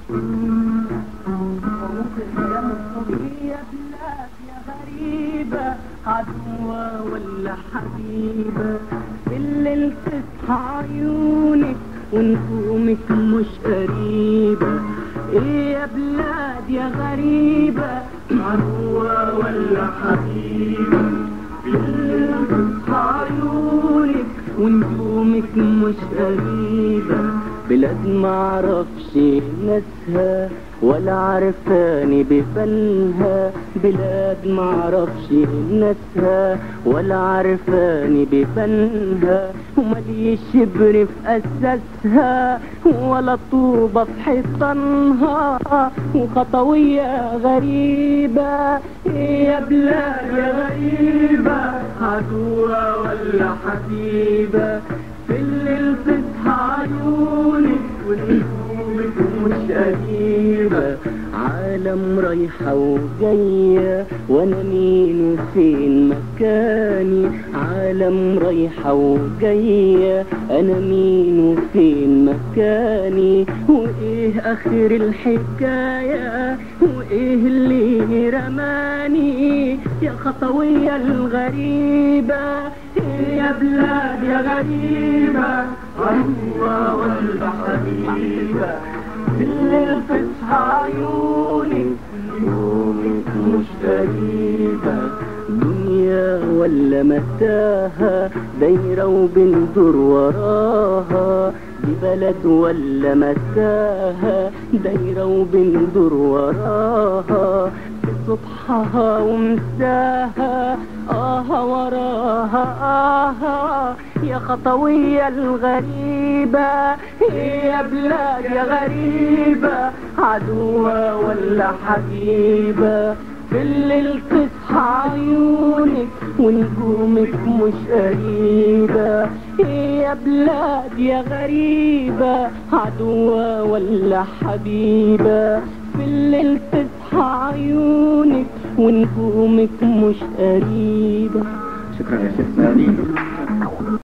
يا بلاد يا غريبة عدوة ولا حبيبة بالليل تصحى عيونك ونجومك مش قريبة ايه يا بلاد يا غريبة عدوة ولا حبيبة بالليل تصحى عيونك ونجومك مش قريبة بلاد معرفش ناسها ولا عرفاني بفنها بلاد معرفش ناسها ولا عرفاني بفنها ومليش شبر في أساسها ولا طوبة في حيطانها وخطوية غريبة يا بلاد يا غريبة عدوة ولا حبيبة في الليل تصحى عيونك ونجومك مش قريبة عالم رايحة وجاية وانا مين وفين مكاني عالم رايحة وجاية انا مين وفين مكاني وايه اخر الحكاية وايه اللي رماني يا خطوية الغريبة يا بلاد يا غريبة عروة ولا حبيبة بالليل تصحى عيونك يومك مش غريبة دنيا ولا متاهة دايرة وبندور وراها دي بلد ولا متاهة دايرة وبندور وراها صبحها ومساها آه وراها آه يا خطوية الغريبة يا بلاد يا غريبة عدوة ولا حبيبة في الليل تصحى عيونك ونجومك مش قريبة يا بلاد يا غريبة عدوة ولا حبيبة في الليل تصحى عيونك ونجومك مش قريبة شكرا يا شيخ سعدي